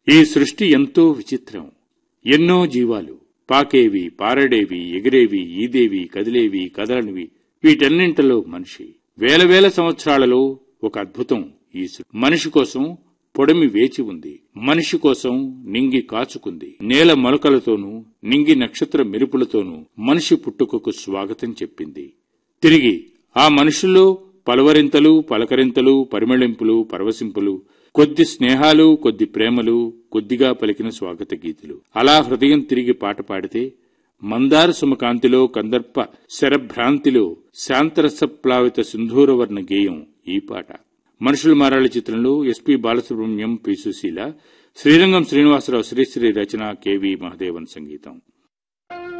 ఈ సృష్టి ఎంతో విచిత్రం ఎన్నో జీవాలు పాకేవి పారడేవి ఎగిరేవి ఈదేవి కదిలేవి కదలనివి వీటన్నింటిలో మనిషి వేల వేల సంవత్సరాలలో ఒక అద్భుతం ఈ సృ- మనిషి కోసం పొడమి వేచి ఉంది మనిషి కోసం నింగి కాచుకుంది నేల మొలకలతోనూ నింగి నక్షత్ర మెరుపులతోనూ మనిషి పుట్టుకకు స్వాగతం చెప్పింది తిరిగి ఆ మనుషుల్లో పలవరింతలు పలకరింతలు పరిమళింపులు పరవశింపులు కొద్ది స్నేహాలు కొద్ది ప్రేమలు కొద్దిగా పలికిన స్వాగత గీతులు అలా హృదయం తిరిగి పాట పాడితే మందార సుమకాంతిలో కందర్ప శరభ్రాంతిలో శాంతరసప్లావిత సింధూరవర్ణ గేయం ఈ పాట మనుషులు మారాలి చిత్రంలో ఎస్పి బాలసుబ్రహ్మణ్యం పి సుశీల శ్రీరంగం శ్రీనివాసరావు శ్రీశ్రీ రచన కెవి మహదేవన్ సంగీతం